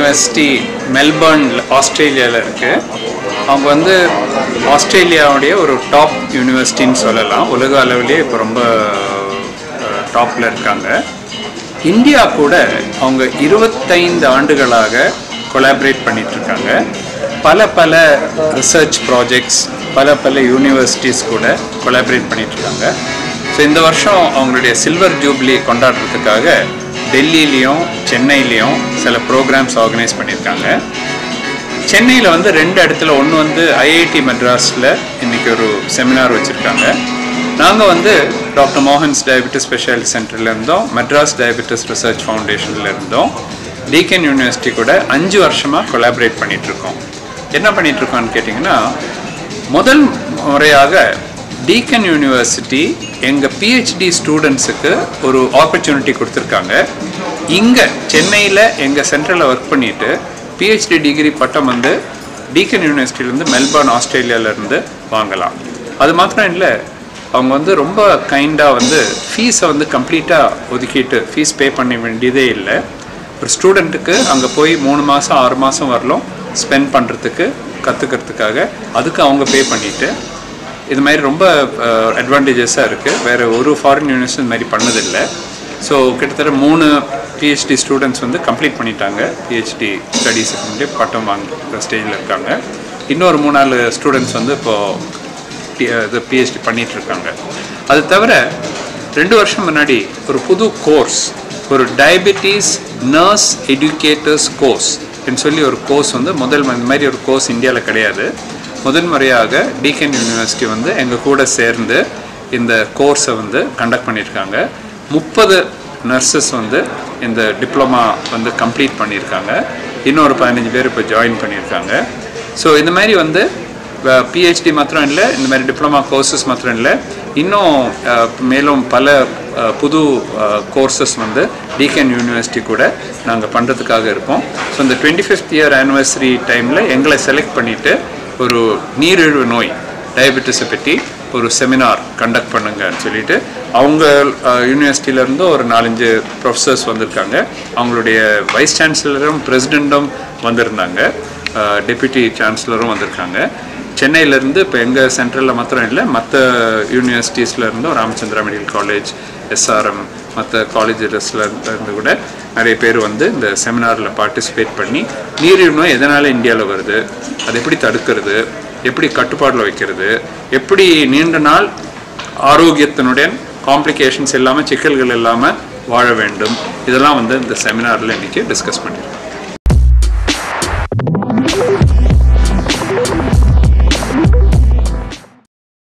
university Melbourne ஆஸ்திரேலியாவில் இருக்குது அவங்க வந்து ஆஸ்திரேலியாவுடைய ஒரு டாப் யூனிவர்சிட்டின்னு சொல்லலாம் உலக அளவிலேயே இப்போ ரொம்ப டாப்பில் இருக்காங்க இந்தியா கூட அவங்க இருபத்தைந்து ஆண்டுகளாக கொலாபரேட் பண்ணிட்டு இருக்காங்க பல பல ரிசர்ச் ப்ராஜெக்ட்ஸ் பல பல யூனிவர்சிட்டிஸ் கூட கொலாபரேட் பண்ணிட்டு இருக்காங்க ஸோ இந்த வருஷம் அவங்களுடைய சில்வர் ஜூப்ளி கொண்டாடுறதுக்காக டெல்லியிலையும் சென்னையிலையும் சில ப்ரோக்ராம்ஸ் ஆர்கனைஸ் பண்ணியிருக்காங்க சென்னையில் வந்து ரெண்டு இடத்துல ஒன்று வந்து ஐஐடி மெட்ராஸில் இன்னைக்கு ஒரு செமினார் வச்சுருக்காங்க நாங்கள் வந்து டாக்டர் மோகன்ஸ் டயபெட்டிஸ் ஸ்பெஷாலிட்டி சென்டர்ல இருந்தோம் மெட்ராஸ் டயபெட்டிஸ் ரிசர்ச் ஃபவுண்டேஷன்ல இருந்தோம் டீக்கன் யூனிவர்சிட்டி கூட அஞ்சு வருஷமாக கொலாபரேட் பண்ணிட்டு இருக்கோம் என்ன பண்ணிட்டு இருக்கோம்னு கேட்டிங்கன்னா முதல் முறையாக டீக்கன் யூனிவர்சிட்டி எங்கள் பிஹெச்டி ஸ்டூடெண்ட்ஸுக்கு ஒரு ஆப்பர்ச்சுனிட்டி கொடுத்துருக்காங்க இங்கே சென்னையில் எங்கள் சென்டரில் ஒர்க் பண்ணிட்டு பிஹெச்டி டிகிரி பட்டம் வந்து டீக்கன் யூனிவர்சிட்டியிலேருந்து மெல்பர்ன் ஆஸ்திரேலியாவிலேருந்து வாங்கலாம் அது மாத்திரம் இல்லை அவங்க வந்து ரொம்ப கைண்டாக வந்து ஃபீஸை வந்து கம்ப்ளீட்டாக ஒதுக்கிட்டு ஃபீஸ் பே பண்ண வேண்டியதே இல்லை ஒரு ஸ்டூடெண்ட்டுக்கு அங்கே போய் மூணு மாதம் ஆறு மாதம் வரலும் ஸ்பெண்ட் பண்ணுறதுக்கு கற்றுக்கிறதுக்காக அதுக்கு அவங்க பே பண்ணிவிட்டு இது மாதிரி ரொம்ப அட்வான்டேஜஸாக இருக்குது வேறு ஒரு ஃபாரின் யூனிவர்சிட்டி இந்த மாதிரி பண்ணதில்லை ஸோ கிட்டத்தட்ட மூணு பிஹெச்டி ஸ்டூடெண்ட்ஸ் வந்து கம்ப்ளீட் பண்ணிட்டாங்க பிஹெச்டி ஸ்டடீஸுக்கு முன்னாடி பட்டம் வாங்குற ஸ்டேஜில் இருக்காங்க இன்னொரு மூணு நாலு ஸ்டூடெண்ட்ஸ் வந்து இப்போது டி- இது பிஹெச்டி பண்ணிட்டு இருக்காங்க அது தவிர ரெண்டு வருஷம் முன்னாடி ஒரு புது கோர்ஸ் ஒரு டயபெட்டிஸ் நர்ஸ் எஜுகேட்டர்ஸ் கோர்ஸ் சொல்லி ஒரு கோர்ஸ் வந்து முதல் ம- இந்த மாதிரி ஒரு கோர்ஸ் இந்தியாவில் கிடையாது முதல் முறையாக டீக்கன் யூனிவர்சிட்டி வந்து எங்கள் கூட சேர்ந்து இந்த கோர்ஸை வந்து கண்டக்ட் பண்ணியிருக்காங்க முப்பது நர்சஸ் வந்து இந்த டிப்ளமா வந்து கம்ப்ளீட் பண்ணியிருக்காங்க இன்னொரு பதினஞ்சு பேர் இப்போ ஜாயின் பண்ணியிருக்காங்க ஸோ இந்த மாதிரி வந்து பிஹெச்டி மாத்திரம் இல்லை இந்த மாதிரி டிப்ளமா கோர்சஸ் மாத்திரம் இல்லை இன்னும் அஹ், மேலும் பல அஹ், புது கோர்சஸ் வந்து டீக்கன் யூனிவர்சிட்டி கூட நாங்கள் பண்ணுறதுக்காக இருப்போம் ஸோ இந்த டுவெண்ட்டி ஃபிஃப்த் இயர் ஆனிவர்சரி டைமில் எங்களை செலக்ட் பண்ணிவிட்டு ஒரு நீரிழிவு நோய் டயபெட்டிஸை பற்றி ஒரு செமினார் கண்டக்ட் பண்ணுங்கன்னு சொல்லிட்டு அவங்க யூனிவர்சிட்டியிலேருந்து ஒரு நாலஞ்சு ப்ரொஃபஸர்ஸ் வந்திருக்காங்க அவங்களுடைய வைஸ் சான்சலரும் பிரசிடெண்ட்டும் வந்திருந்தாங்க டெப்யூட்டி சான்சலரும் வந்திருக்காங்க சென்னையிலேருந்து இப்போ எங்கள் சென்ட்ரலில் மாத்திரம் இல்லை மற்ற யூனிவர்சிட்டிஸில் இருந்தும் ராமச்சந்திரா மெடிக்கல் காலேஜ் எஸ்ஆர்எம் மற்ற காலேஜஸ்ல இருந்து கூட நிறைய பேர் வந்து இந்த செமினாரில் பார்ட்டிசிபேட் பண்ணி நீரிழிவு நோய் எதனால் இந்தியாவில் வருது அதை எப்படி தடுக்கிறது எப்படி கட்டுப்பாடில் வைக்கிறது எப்படி நீண்ட நாள் ஆரோக்கியத்தினுடன் காம்ப்ளிகேஷன்ஸ் இல்லாமல் சிக்கல்கள் இல்லாமல் வாழ வேண்டும் இதெல்லாம் வந்து இந்த செமினாரில் இன்றைக்கி டிஸ்கஸ் பண்ணியிருக்கோம்